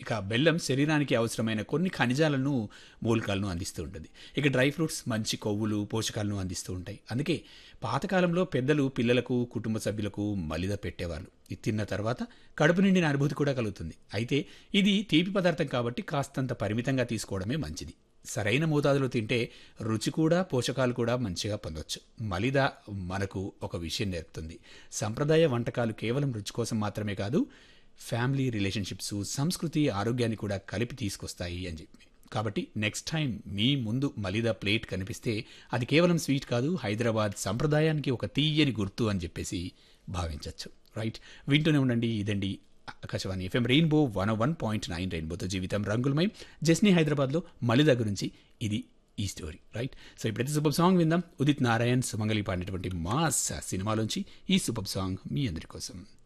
ఇక బెల్లం శరీరానికి అవసరమైన కొన్ని ఖనిజాలను మూలకాలను అందిస్తూ ఉంటుంది ఇక డ్రై ఫ్రూట్స్ మంచి కొవ్వులు పోషకాలను అందిస్తూ ఉంటాయి అందుకే పాతకాలంలో పెద్దలు పిల్లలకు కుటుంబ సభ్యులకు మలిద పెట్టేవాళ్ళు ఇది తిన్న తర్వాత కడుపు నిండిన అనుభూతి కూడా కలుగుతుంది అయితే ఇది తీపి పదార్థం కాబట్టి కాస్తంత పరిమితంగా తీసుకోవడమే మంచిది సరైన మోతాదులో తింటే రుచి కూడా పోషకాలు కూడా మంచిగా పొందొచ్చు మలిద మనకు ఒక విషయం నేర్పుతుంది సంప్రదాయ వంటకాలు కేవలం రుచి కోసం మాత్రమే కాదు ఫ్యామిలీ రిలేషన్షిప్స్ సంస్కృతి ఆరోగ్యాన్ని కూడా కలిపి తీసుకొస్తాయి అని చెప్పి కాబట్టి నెక్స్ట్ టైం మీ ముందు మలిద ప్లేట్ కనిపిస్తే అది కేవలం స్వీట్ కాదు హైదరాబాద్ సంప్రదాయానికి ఒక తీయని గుర్తు అని చెప్పేసి భావించవచ్చు రైట్ వింటూనే ఉండండి ఇదండి Akashvani FM rainbow one one point nine రెయిన్బోతో జీవితం రంగులమై జస్నీ హైదరాబాద్లో మలిద గురించి ఇది ఈ స్టోరీ రైట్ సో ఇప్పుడైతే సూపర్ సాంగ్ విందాం ఉదిత్ నారాయణ్ సుమంగళి పాడినటువంటి మాస్ సినిమాలోంచి ఈ సూపర్ సాంగ్ మీ అందరి కోసం